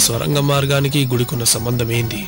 సొరంగ మార్గానికి ఈ గుడికున్న సంబంధం ఏంది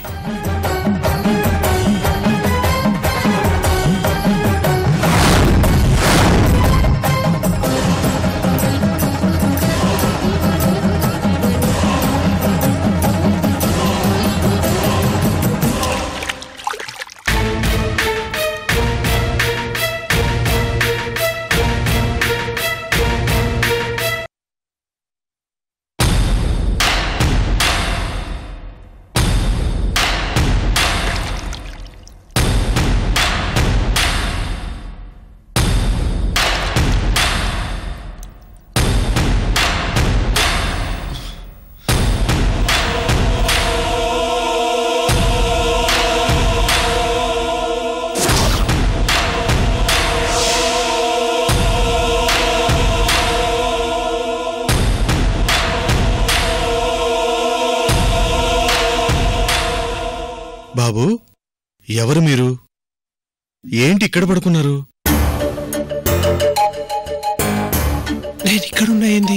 బాబు ఎవరు మీరు ఏంటి ఇక్కడ పడుకున్నారు నేను ఇక్కడున్నా ఏంది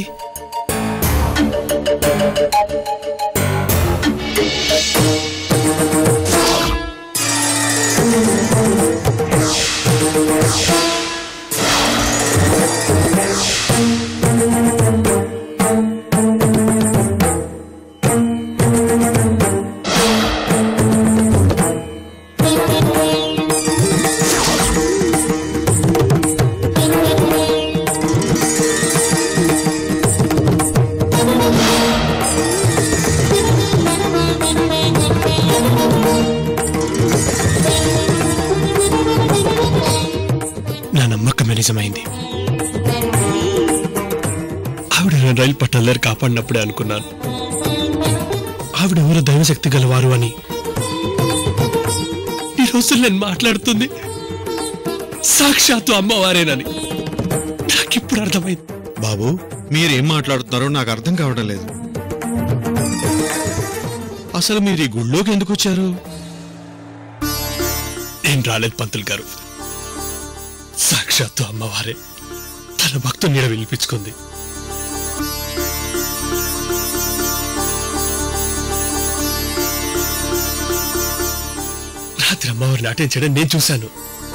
నా నమ్మకమే నిజమైంది ఆవిడ నన్ను రైలు పట్టాల దగ్గర కాపాడినప్పుడే అనుకున్నాను ఆవిడ ఎవరో దైవశక్తి గలవారు అని ఈ రోజు నేను మాట్లాడుతుంది సాక్షాత్తు అమ్మవారేనని నాకిప్పుడు అర్థమైంది బాబు మీరేం మాట్లాడుతున్నారో నాకు అర్థం కావడం లేదు అసలు మీరు ఈ గుళ్ళోకి ఎందుకు వచ్చారు నేను రాలేదు పంతులు గారు సాక్షాత్తు అమ్మవారే తన భక్తు నీడ వినిపించుకుంది రాత్రి అమ్మవారిని నాటించడం నేను చూశాను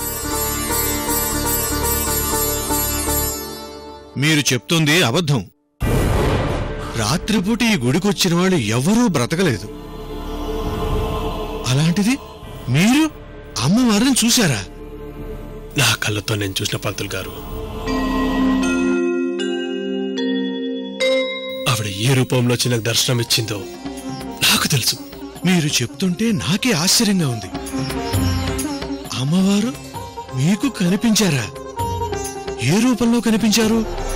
మీరు చెప్తుంది అబద్ధం రాత్రిపూట ఈ గుడికొచ్చిన వాళ్ళు ఎవరూ బ్రతకలేదు అలాంటిది మీరు అమ్మవారిని చూశారా నా కళ్ళతో నేను చూసిన పంతులు గారు ఆవిడ ఏ రూపంలో వచ్చి నాకు దర్శనం ఇచ్చిందో నాకు తెలుసు మీరు చెప్తుంటే నాకే ఆశ్చర్యంగా ఉంది అమ్మవారు మీకు కనిపించారా ఏ రూపంలో కనిపించారు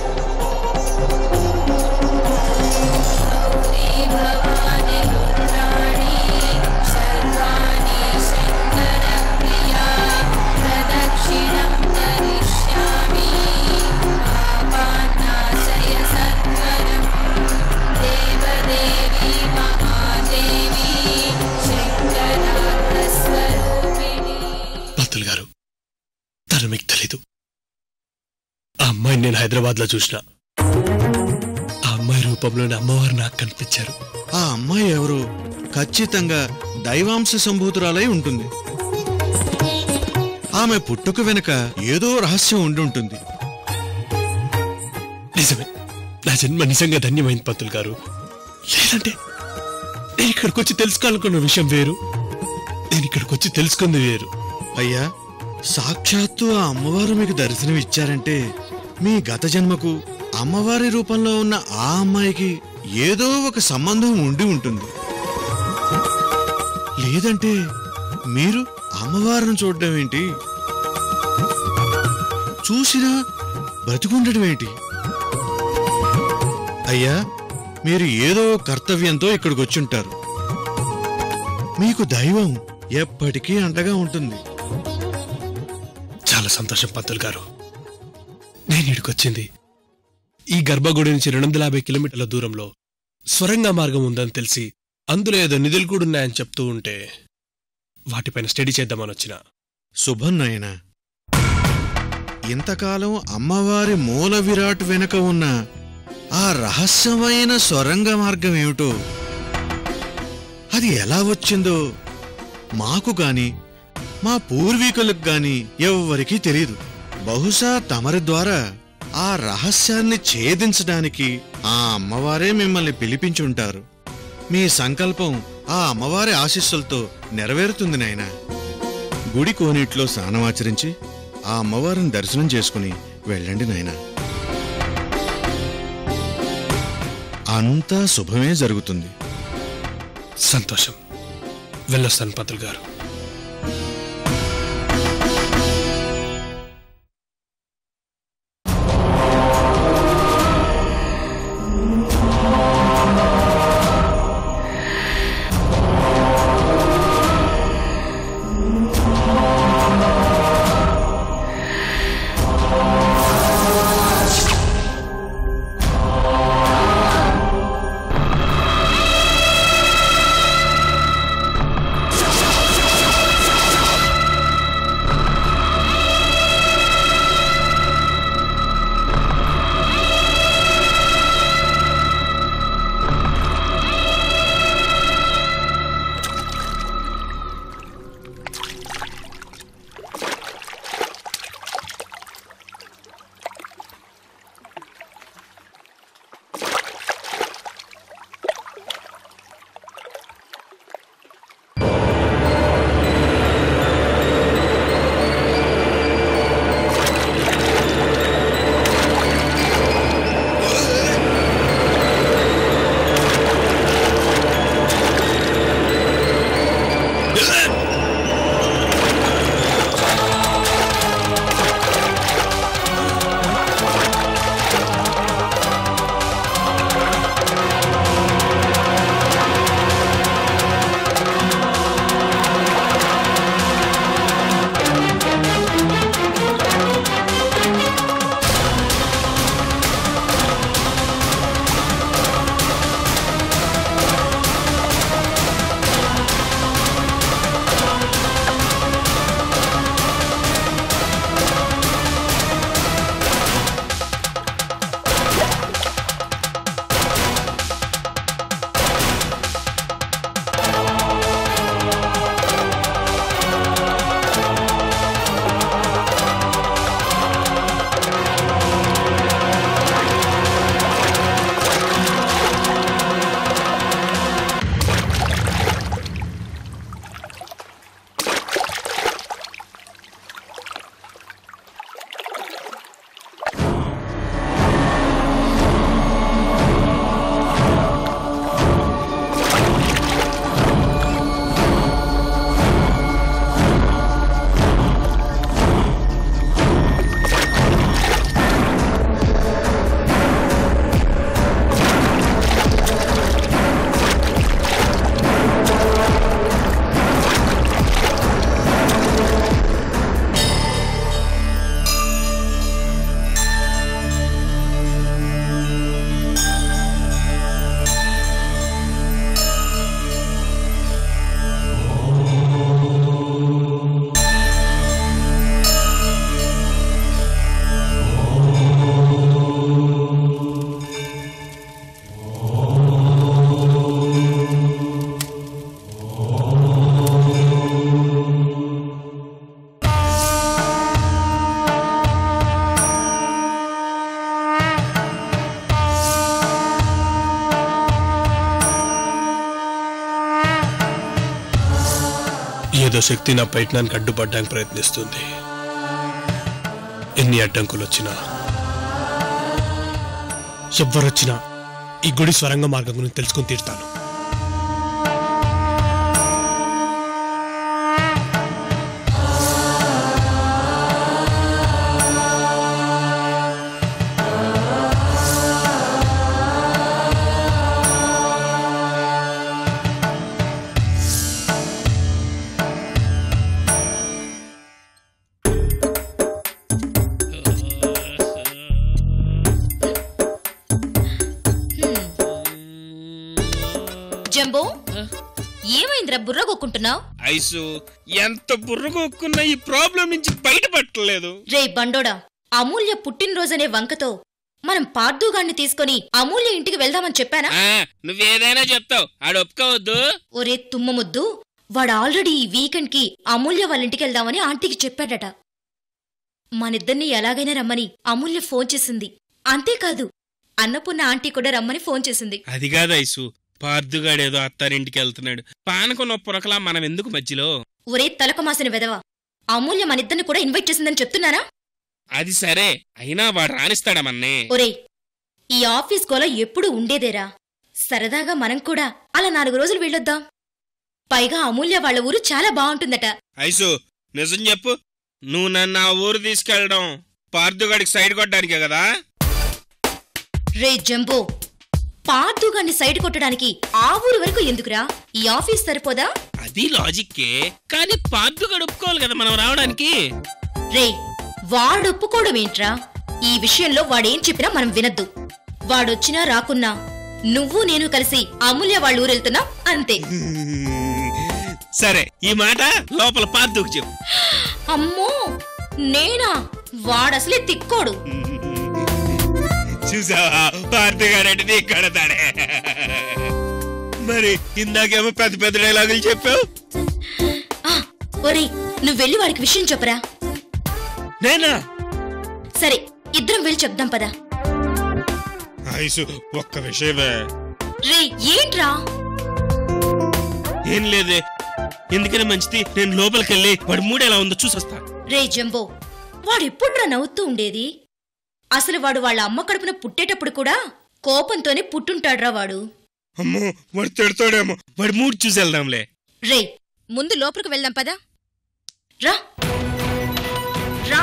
प्रदक्षिणं करिष्यामि पापानाशय सर्वरं देवदेवी महादेवी शङ्करात्मस्वरूपिणी పంతులు గారు తను మీకు తెలీదు ఆ అమ్మాయిని నేను హైదరాబాద్ లో చూసిన ఆ అమ్మాయి రూపంలోని అమ్మవారు నాకు కనిపించారు ఆ అమ్మాయి ఎవరు ఖచ్చితంగా దైవాంశ సంభూతురాలై ఉంటుంది ఆమె పుట్టుక వెనుక ఏదో రహస్యం ఉండి ఉంటుంది నిజమే నా జన్మ నిజంగా ధన్యమైంది పంతులు గారు లేదంటే నేను ఇక్కడికి వచ్చి తెలుసుకోవాలనుకున్న విషయం వేరు నేను ఇక్కడికి వచ్చి తెలుసుకుంది వేరు అయ్యా సాక్షాత్తు ఆ అమ్మవారు మీకు దర్శనం ఇచ్చారంటే మీ గత జన్మకు అమ్మవారి రూపంలో ఉన్న ఆ అమ్మాయికి ఏదో ఒక సంబంధం ఉండి ఉంటుంది లేదంటే మీరు అమ్మవారిని చూడడం ఏంటి చూసినా బ్రతికుండడం ఏంటి అయ్యా మీరు ఏదో కర్తవ్యంతో ఇక్కడికి వచ్చుంటారు మీకు దైవం ఎప్పటికీ అండగా ఉంటుంది చాలా సంతోషం పంతులు గారు నేను ఇక్కడికొచ్చింది ఈ గర్భగుడి నుంచి రెండు వందల యాభై కిలోమీటర్ల దూరంలో స్వరంగ మార్గం ఉందని తెలిసి అందులో ఏదో నిధులు కూడా ఉన్నాయని చెప్తూ ఉంటే వాటిపైన స్టడీ చేద్దామని వచ్చిన శుభం నాయనా ఇంతకాలం అమ్మవారి మూల విరాట్ వెనుక ఉన్న ఆ రహస్యమైన సొరంగ మార్గం ఏమిటో అది ఎలా వచ్చిందో మాకు గాని మా పూర్వీకులకు గాని ఎవ్వరికీ తెలియదు బహుశా తమరి ద్వారా ఆ రహస్యాన్ని ఛేదించడానికి ఆ అమ్మవారే మిమ్మల్ని పిలిపించుంటారు మీ సంకల్పం ఆ అమ్మవారి ఆశీస్సులతో నెరవేరుతుంది నాయనా గుడి కోనేట్లో స్నానమాచరించి ఆ అమ్మవారిని దర్శనం చేసుకుని వెళ్ళండి నాయనా అంతా శుభమే జరుగుతుంది సంతోషం వెళ్ళొస్తాను పంతులు గారు ఏదో శక్తి నా ప్రయత్నానికి అడ్డుపడడానికి ప్రయత్నిస్తుంది ఎన్ని అడ్డంకులు వచ్చినా ఎవ్వరొచ్చినా ఈ గుడి స్వరంగ మార్గం గురించి తెలుసుకుని తీరుతాను జంబో ఏమైందిరా బుర్ర కొక్కుంటున్నావు ఐసు ఎంత బుర్రగొక్కున్నా ఈ ప్రాబ్లం నుంచి బయటపట్టలేదు రే బండోడా అమూల్య పుట్టినరోజనే వంకతో మనం పార్థుగాన్ని తీసుకొని అమూల్య ఇంటికి వెళ్దామని చెప్పానా ఆ, నువ్వేదైనా చెప్తావు ఆడు ఒప్పుకోవద్దు ఒరే తుమ్మముద్దు వాడు ఆల్రెడీ ఈ వీకెండ్ కి అమూల్య వాళ్ళ ఇంటికి వెళ్దామని ఆంటీకి చెప్పాడట మనిద్దరిని ఎలాగైనా రమ్మని అమూల్య ఫోన్ చేసింది అంతేకాదు అన్నపూర్ణ ఆంటీ కూడా రమ్మని ఫోన్ చేసింది అది కాదు ఐసు పార్థుగాడేదో అత్తారింటికి వెళ్తున్నాడు పానకున్న పొరకలా మనం ఎందుకు మధ్యలో ఒరే తలకమాసిన వెదవ అమూల్య మనిద్దరిని కూడా ఇన్వైట్ చేసిందని చెప్తున్నారా అది సరే అయినా వాడు రాణిస్తాడా మన్నే ఒరే ఈ ఆఫీస్ గోల ఎప్పుడూ ఉండేదేరా సరదాగా మనం కూడా అలా నాలుగు రోజులు వెళ్ళొద్దాం పైగా అమూల్య వాళ్ళ ఊరు చాలా బాగుంటుందట ఐసు నిజం చెప్పు నువ్వు నన్ను ఆ ఊరు తీసుకెళ్ళడం పార్థుగాడికి సైడ్ కొట్టడానికే కదా రే జంబో పార్థుగాన్ని సైడ్ కొట్టడానికి ఆ ఊరు వరకు ఎందుకురా ఈ ఆఫీస్ సరిపోదా అది లాజిక్కే కానీ పార్థుగాడు ఒప్పుకోవాలి కదా మనం రావడానికి రే వాడు ఒప్పుకోవడం ఏంట్రా ఈ విషయంలో వాడేం చెప్పినా మనం వినద్దు వాడొచ్చినా రాకున్నా నువ్వు నేను కలిసి అమూల్య వాళ్ళ ఊరెళ్తున్నాం అంతే సరే ఈ మాట లోపల పార్థుకు చెప్పు అమ్మో నేనా వాడసలే తిక్కోడు చూసావా పార్థుగాడంటే నీకు కడతాడే మరి ఇందాకేమో పెద్ద పెద్ద డైలాగులు చెప్పావు ఆ, ఒరేయ్ నువ్వు వెళ్ళి వాడికి విషయం చెప్పరా నేనా సరే ఇద్దరం వెళ్ళి చెప్దాం పదా ఐసు ఒక్క విషయమే రే ఏంట్రా ఏం లేదే ఎందుకని మంచిది నేను లోపలికెళ్ళి వాడి మూడు ఎలా ఉందో చూసొస్తా రే జంబో వాడు ఎప్పుడురా నవ్వుతూ ఉండేది అసలు వాడు వాళ్ళ అమ్మ కడుపున పుట్టేటప్పుడు కూడా కోపంతోనే పుట్టుంటాడ్రా వాడు అమ్మో వాడు తిడతాడేమో వాడి మూడు చూసి వెళ్దాంలే రే ముందు లోపలికి వెళ్దాం పదా రా రా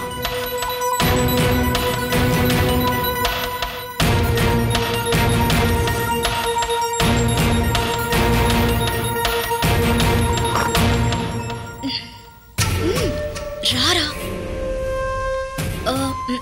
ఉమ్, రారా ఆ, ఉమ్,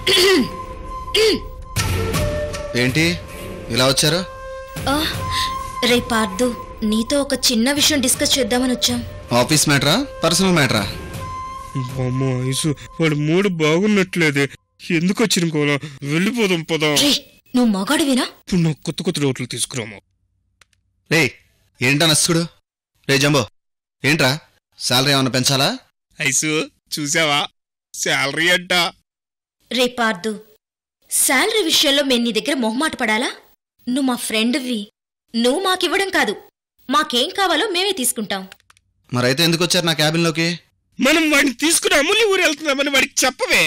ఏంటి ఇలా వచ్చారు ఆ, రే పార్దు నీతో ఒక చిన్న విషయం డిస్కస్ చేద్దామని వచ్చాం ఆఫీస్ మ్యాటరా పర్సనల్ మ్యాటరా అమ్మో ఐసు వాడు మూడు బాగున్నట్లేదే ఎందుకు వచ్చిన కోలా వెళ్ళిపోదాం పోదాం రే నువ్వు మగాడివినా ఇప్పుడు నాకు కొత్త కొత్త డౌట్లు తీసుకురాము రే ఏంటా నస్సుడు రే జంబో ఏంట్రా శాలరీ ఏమన్నా పెంచాలా ఐసు చూసావా శాలరీ అంట రే పార్దు శాలరీ విషయంలో మేము నీ దగ్గర మొహమాట పడాలా నువ్వు మా ఫ్రెండ్వి నువ్వు మాకివ్వడం కాదు మాకేం కావాలో మేమే తీసుకుంటాం మరైతే ఎందుకు వచ్చారు నా క్యాబిన్లోకి మనం వాడిని తీసుకుని అమూల్య ఊరు వెళ్తున్నామని వాడికి చెప్పవే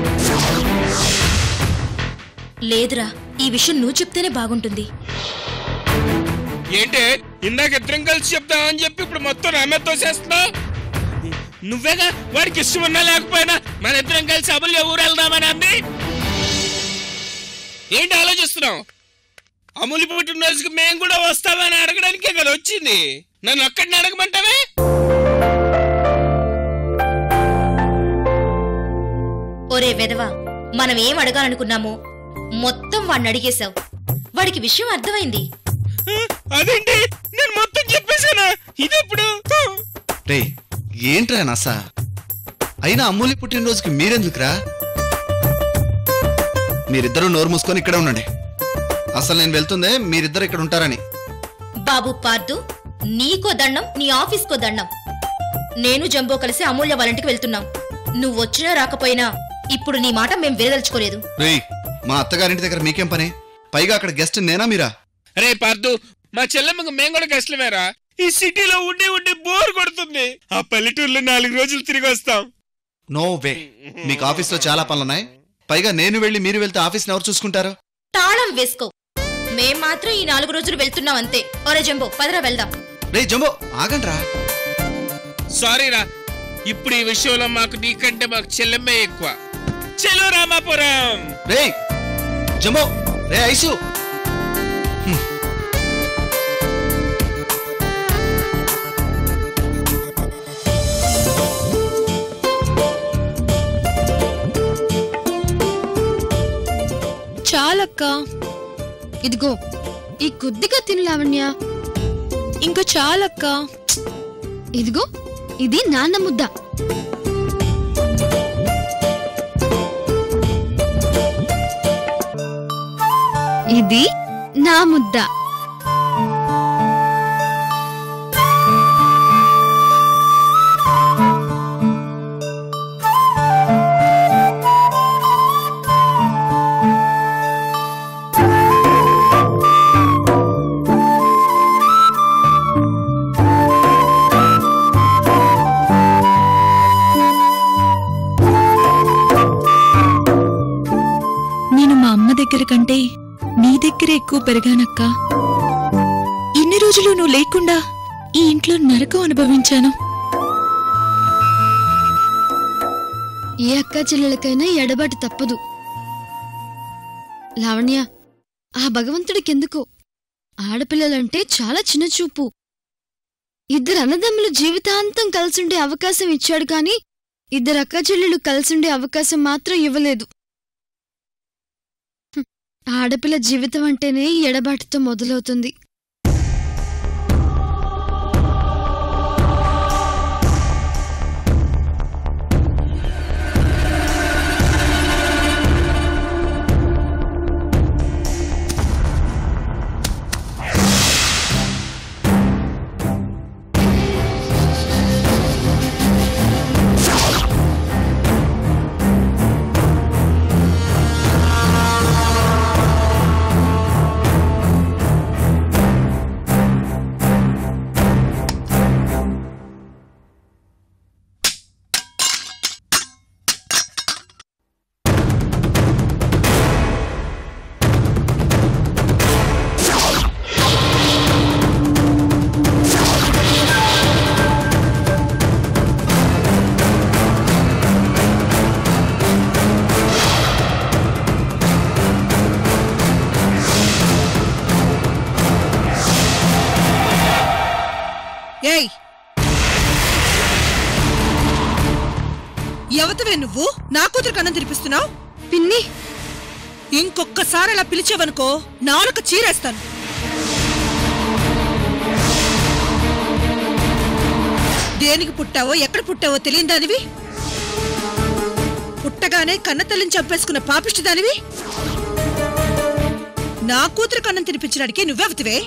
లేదురా ఈ విషయం నువ్వు చెప్తేనే బాగుంటుంది ఏంటే ఇందాక ఇద్దరం కలిసి చెప్దామని చెప్పి ఇప్పుడు మొత్తం నామెతో చేస్తున్నా నువ్వేగా వాడికి ఇష్టం ఉన్నా లేకపోయినా మన ఇద్దరం కలిసి అమూల్య ఊరు వెళ్దామని అంది ఏంటి ఆలోచిస్తున్నావు అమూల్య పుట్టినరోజుకి మేము కూడా వస్తామని అడగడానికే కదా వచ్చింది నన్ను ఒక్కడిని అడగమంటావే ఒరే వెదవా మనం ఏం అడగాలనుకున్నామో మొత్తం వాడిని అడిగేశావు వాడికి విషయం అర్థమైంది ఆ, అదేంటి నేను మొత్తం చెప్పేశానా ఇదెప్పుడు రే ఏంట్రా నస అయినా అమ్మూలి పుట్టినరోజుకి మీరెందుకురా మీరిద్దరూ నోరు మూసుకొని ఇక్కడే ఉండండి అసలు నేను వెళ్తుందే మీరిద్దరు ఇక్కడ ఉంటారని బాబు పార్దు నీకో దండం నీ ఆఫీస్కో దండం నేను జంబో కలిసి అమూల్య వాళ్ళంటికి వెళ్తున్నాం నువ్వు వచ్చినా రాకపోయినా ఇప్పుడు నీ మాట మేం వినదలుచుకోలేదు రేయ్ మా అత్తగారింటి దగ్గర మీకేం పని పైగా అక్కడ గెస్ట్ నేనా మీరా రే పార్దు మా చెల్లెమ్మకు మేము కూడా కష్టమేరా ఈ సిటీలో ఉండి ఉండి బోర్ కొడుతుంది ఆ పల్లెటూరులో నాలుగు రోజులు తిరిగి వస్తాం నో వే మీకు ఆఫీస్లో చాలా పనులున్నాయి పైగా నేను వెళ్ళి మీరు వెళ్తే ఆఫీస్ని ఎవరు చూసుకుంటారు తాళం వేసుకో మేం మాత్రం ఈ నాలుగు రోజులు వెళ్తున్నాం అంతే ఒరే జంబో పదరా వెళ్దాం రే జంబో ఆగండ్రా సారీ రా ఇప్పుడు ఈ విషయంలో మాకు నీకంటే మాకు చెల్లెమ్మే ఎక్కువ చలో రామాపురం రే జంబో రే ఐసు చాలక్క ఇదిగో ఈ కొద్దిగా తిను లావణ్య ఇంకా చాలక్క ఇదిగో ఇది నాన్న ముద్ద ఇది నా ముద్ద నేను మా అమ్మ దగ్గర కంటే నీ దగ్గర ఎక్కువ పెరిగానక్క ఇన్ని రోజులు నువ్వు లేకుండా ఈ ఇంట్లో నరకం అనుభవించాను ఏ అక్క చెల్లెలకైనా ఎడబాటు తప్పదు లావణ్య ఆ భగవంతుడికెందుకో ఆడపిల్లలంటే చాలా చిన్న చూపు ఇద్దరు అన్నదమ్ములు జీవితాంతం కలిసుండే అవకాశం ఇచ్చాడు కాని ఇద్దరు అక్క చెల్లెలు కలిసుండే అవకాశం మాత్రం ఇవ్వలేదు హ్మ్. ఆడపిల్ల జీవితం అంటేనే ఎడబాటుతో మొదలవుతుంది ఏయ్ ఎవతవే నువ్వు నా కూతురు కన్నం తినిపిస్తున్నావు పిన్ని ఇంకొక్కసారి అలా పిలిచేవనుకో నాలుక చీరేస్తాను దేనికి పుట్టావో ఎక్కడ పుట్టావో తెలియని దానివి పుట్టగానే కన్నతల్లిని చంపేసుకున్న పాపిష్టి దానివి నా కూతురు కన్నం తినిపించడానికి నువ్వెవతివే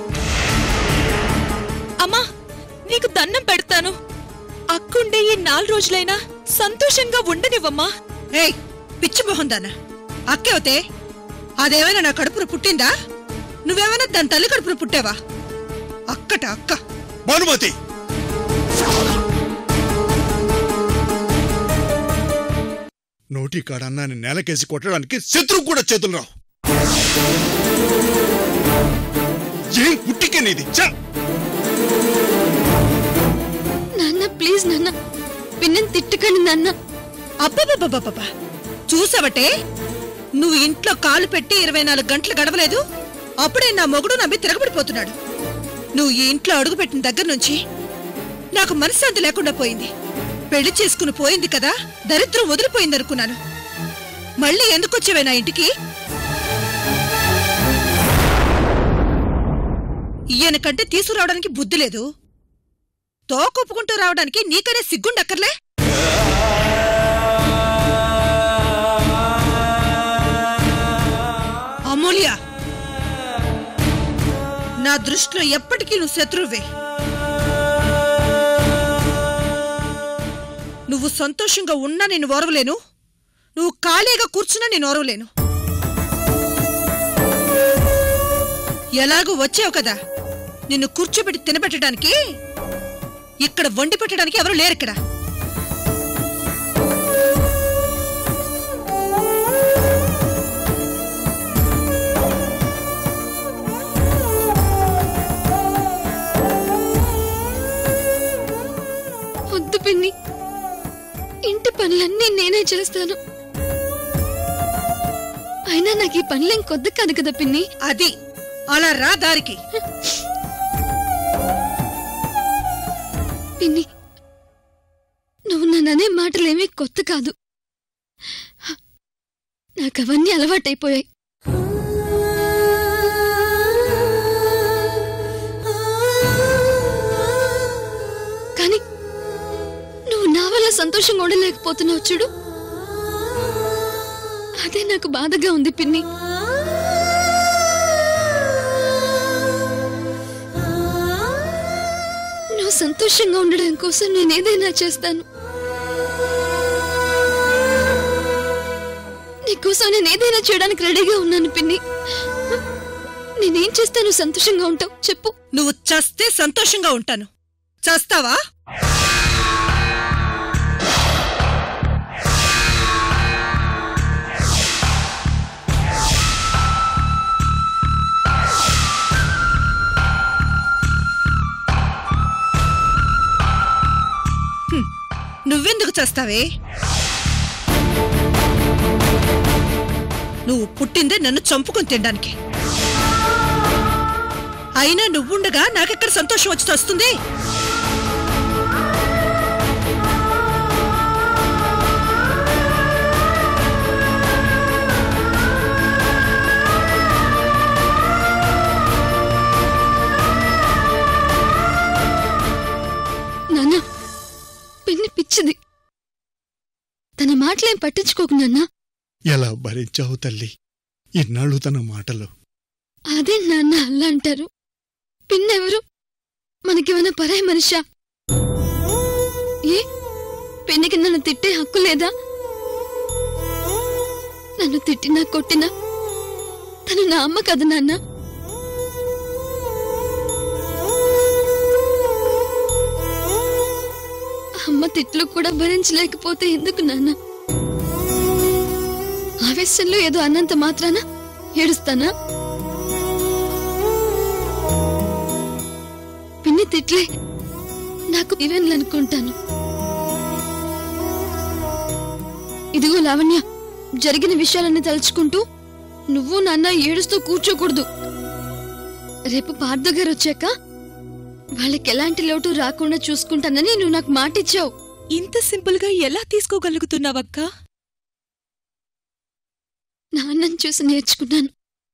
అమ్మా నీకు దండం పెడతాను అక్కుండే ఈ నాలుగు రోజులైనా సంతోషంగా ఉండనివ్వమ్మా ఏయ్ పిచ్చి మొహం దానా అక్కేవతే అదేమైనా నా కడుపున పుట్టిందా నువ్వేమైనా దాని తల్లి కడుపున పుట్టావా అక్కట అక్క భానుమతి నోటి కాడ అన్నాన్ని నేలకేసి కొట్టడానికి శత్రువు కూడా చేతులు రావు ఏం పుట్టికే నీది ఛ! నాన్న ప్లీజ్ నాన్న పిన్నిని తిట్టకండి నాన్న అబ్బబ్బబ్బబ్బబ్బా చూసావటే నువ్వు ఇంట్లో కాలు పెట్టి ఇరవై నాలుగు గంటలు గడవలేదు అప్పుడే నా మొగుడు నమ్మి తిరగబడిపోతున్నాడు నువ్వు ఈ ఇంట్లో అడుగుపెట్టిన దగ్గర నుంచి నాకు మనశ్శాంతి లేకుండా పోయింది పెళ్లి చేసుకుని పోయింది కదా దరిద్రం వదిలిపోయింది అనుకున్నాను మళ్ళీ ఎందుకు వచ్చావే నా ఇంటికి ఈయన కంటే తీసుకురావడానికి బుద్ధి లేదు తోకొప్పుకుంటూ రావడానికి నీకనే సిగ్గుండక్కర్లే అమూల్య నా దృష్టిలో ఎప్పటికీ నువ్వు శత్రువే నువ్వు సంతోషంగా ఉన్నా నేను ఓరవలేను నువ్వు ఖాళీగా కూర్చున్నా నేను ఓరవలేను ఎలాగూ వచ్చావు కదా నిన్ను కూర్చోబెట్టి తినబెట్టడానికి ఇక్కడ వండి పెట్టడానికి ఎవరు లేరు ఇక్కడ వద్దు పిన్ని ఇంటి పనులన్నీ నేనే చేస్తాను అయినా నాకు ఈ పనులేం కొద్ది కాదు కదా పిన్ని అది అలా రా దారికి పిన్ని నువ్వు నన్ననే మాటలేమీ కొత్త కాదు నాకు అవన్నీ అలవాటైపోయాయి కానీ నువ్వు నా వల్ల సంతోషంగా ఉండలేకపోతున్నావు చూడు అదే నాకు బాధగా ఉంది పిన్ని సంతోషంగా ఉండడం కోసం నేను ఏదైనా చేస్తాను నీకోసం నేను ఏదైనా చేయడానికి రెడీగా ఉన్నాను పిన్ని నేనేం చేస్తాను సంతోషంగా ఉంటావు చెప్పు నువ్వు చస్తే సంతోషంగా ఉంటాను చస్తావా హ్మ్, నువ్వెందుకు చస్తావే నువ్వు పుట్టిందే నన్ను చంపుకొని తినడానికి అయినా నువ్వుండగా నాకెక్కడ సంతోషం వచ్చి వస్తుంది నాన్న పిన్ని పిచ్చిది తన మాటలేం పట్టించుకోకు నాన్న ఎలా భరించావు తల్లి ఇన్నాళ్ళు తన మాటలు అదే నాన్న అలా అంటారు పిన్నెవరు మనకేమైనా పరాయి మనిషా ఏ పిన్నికి నన్ను తిట్టే హక్కు లేదా నన్ను తిట్టినా కొట్టినా తను నా అమ్మ కదా నాన్న అమ్మ తిట్లు కూడా భరించలేకపోతే ఎందుకు నాన్న ఆవేశంలో ఏదో అన్నంత మాత్రాన ఏడుస్తానా పిన్ని తిట్లే నాకు ఇవెన్లు అనుకుంటాను ఇదిగో లావణ్య జరిగిన విషయాలన్నీ తలుచుకుంటూ నువ్వు నాన్న ఏడుస్తూ కూర్చోకూడదు రేపు పార్థ గారు వచ్చాక వాళ్ళకి ఎలాంటి లోటు రాకుండా చూసుకుంటానని నువ్వు నాకు మాటిచ్చావు ఇంత సింపుల్ గా ఎలా తీసుకోగలుగుతున్నావక్కా నాన్నని చూసి నేర్చుకున్నాను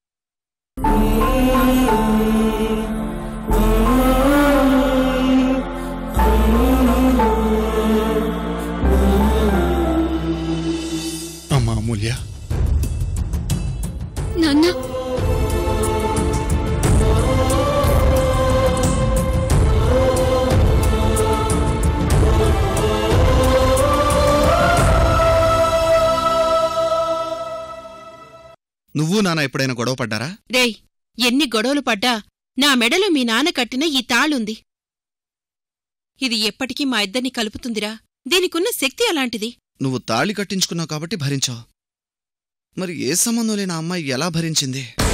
అమ్మా అమూల్య నాన్న నువ్వు నాన్న ఎప్పుడైనా గొడవ పడ్డారా రేయ్ ఎన్ని గొడవలు పడ్డా నా మెడలో మీ నాన్న కట్టిన ఈ తాళుంది ఇది ఎప్పటికీ మా ఇద్దరిని కలుపుతుందిరా దీనికున్న శక్తి అలాంటిది నువ్వు తాళి కట్టించుకున్నావు కాబట్టి భరించావు మరి ఏ సంబంధం లేని ఆ అమ్మాయి ఎలా భరించింది